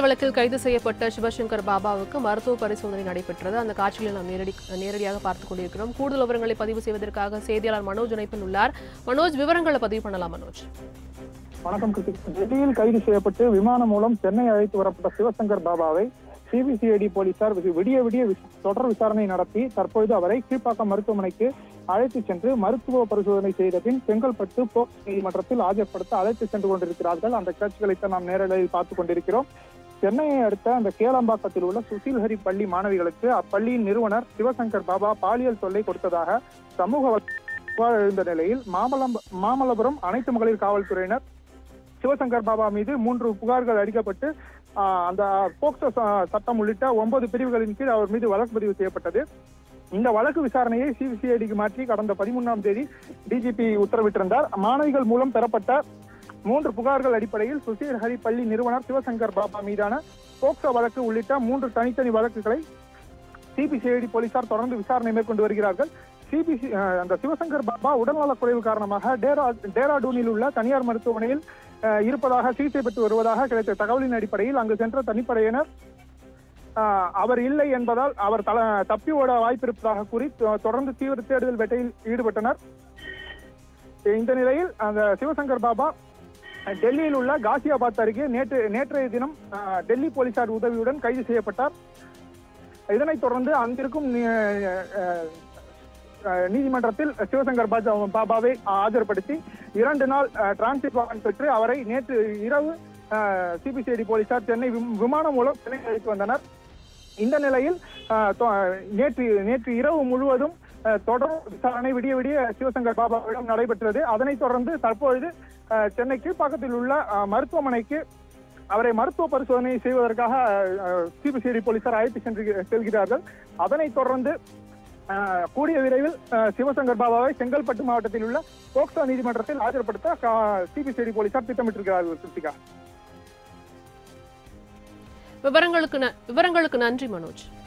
வழக்கில் கைது செய்யப்பட்ட சிவசங்கர் பாபாவுக்கு மருத்துவ பரிசோதனை நடைபெற்றது அந்த காட்சிகளை நாம் நேரடி நேரடியாக பார்த்துக் கொண்டிருக்கிறோம் கூடுதல் விவரங்களை பதிவு செய்வதற்காக செய்தியாளர் மனோஜ் இணைப்பில் உள்ளார் மனோஜ் விவரங்களை பதிவு பண்ணலாம் மனோஜ் வணக்கம் கிருத்திக் டெல்லியில் கைது செய்யப்பட்டு விமானம் மூலம் சென்னை அழைத்து வரப்பட்ட சிவசங்கர் பாபாவை சிபிசிஐடி போலீசார் வி- விடிய விடிய விஸ்- தொடர் விசாரணை நடத்தி தற்பொழுது அவரை கீழ்ப்பாக்கம் மருத்துவமனைக்கு அழைத்து சென்று மருத்துவ பரிசோதனை செய்த பின் செங்கல்பட்டு போக்சோ நீதிமன்றத்தில் ஆஜர்படுத்த அழைத்து சென்று கொண்டிருக்கிறார்கள் அந்த காட்சிகளைத்தான் நாம் நேரலையில் பார்த்துக் கொண்டிருக்கிறோம் சென்னையை அடுத்த அந்த கேளம்பாக்கத்தில் உள்ள சுசீல்ஹரி பள்ளி மாணவிகளுக்கு அப்பள்ளியின் நிறுவனர் சிவசங்கர் பாபா பாலியல் தொல்லை கொடுத்ததாக சமூக வழ- புகார் எழுந்த நிலையில் மாமல்லம் மாமல்லபுரம் அனைத்து மகளிர் காவல்துறையினர் சிவசங்கர் பாபா மீது மூன்று புகார்கள் அளிக்கப்பட்டு ஆஹ், அந்த போக்சோ ச- சட்டம் உள்ளிட்ட ஒன்பது பிரிவுகளின் கீழ் அவர் மீது வழக்கு பதிவு செய்யப்பட்டது இந்த வழக்கு விசாரணையை சிபிசிஐடிக்கு மாற்றி கடந்த பதிமூன்றாம் தேதி டிஜிபி உத்தரவிட்டிருந்தார் மாணவிகள் மூலம் பெறப்பட்ட மூன்று புகார்கள் அடிப்படையில் சுசீர் ஹரி பள்ளி நிறுவனர் சிவசங்கர் பாபா மீதான போக்சோ வழக்கு உள்ளிட்ட மூன்று தனித்தனி வழக்குகளை சிபிசிஐடி போலீசார் தொடர்ந்து விசாரணை மேற்கொண்டு வருகிறார்கள் சிபிசி அந்த சிவசங்கர் பாபா உடல்நலக் குறைவு காரணமாக டேரா டேராடூனில் உள்ள தனியார் மருத்துவமனையில் அஹ், இருப்பதாக சிகிச்சை பெற்று வருவதாக கிடைத்த தகவலின் அடிப்படையில் அங்கு சென்ற தனிப்படையினர் அஹ், அவர் இல்லை என்பதால் அவர் தல தப்பி ஓட வாய்ப்பிருப்பதாக கூறி தொ- தொடர்ந்து தீவிர தேடுதல் வேட்டையில் ஈடுபட்டனர் இந்த நிலையில் அந்த சிவசங்கர் பாபா அஹ், டெல்லியில் உள்ள காசியாபாத் அருகே நேற்று நேற்றைய தினம் அஹ், டெல்லி போலீசார் உதவியுடன் கைது செய்யப்பட்டார் இதனைத் தொடர்ந்து அங்கிருக்கும் நீ- அஹ், அஹ், நீதிமன்றத்தில் சிவசங்கர் பாஜா பாபாவை ஆஜர்படுத்தி இரண்டு நாள் அஹ், டிரான்சிட் வாரண்ட் பெற்று அவரை நேற்று இரவு சிபிசிஐடி போலீசார் சென்னை விம்- விமானம் மூலம் சென்னை அழைத்து வந்தனர் இந்த நிலையில் அஹ், தொ- நேற்று நேற்று இரவு முழுவதும் அஹ், தொடர் விசாரணை விடிய விடிய சிவசங்கர் பாபாவிடம் நடைபெற்றது அதனைத் தொடர்ந்து தற்பொழுது அஹ், சென்னை கீழ்ப்பாக்கத்தில் உள்ள அஹ், மருத்துவமனைக்கு அவரை மருத்துவ பரிசோதனை செய்வதற்காக சிபிசிஐடி போலீசார் அழைத்து சென்று செல்கிறார்கள் அதனைத் தொடர்ந்து அஹ், கூடிய விரைவில் அஹ், சிவசங்கர் பாபாவை செங்கல்பட்டு மாவட்டத்தில் உள்ள போக்சோ நீதிமன்றத்தில் ஆஜர்படுத்த சிபிசிஐடி போலீசார் திட்டமிட்டிருக்கிறார்கள் கிருத்திகா விவரங்களுக்கு ந- விவரங்களுக்கு நன்றி மனோஜ்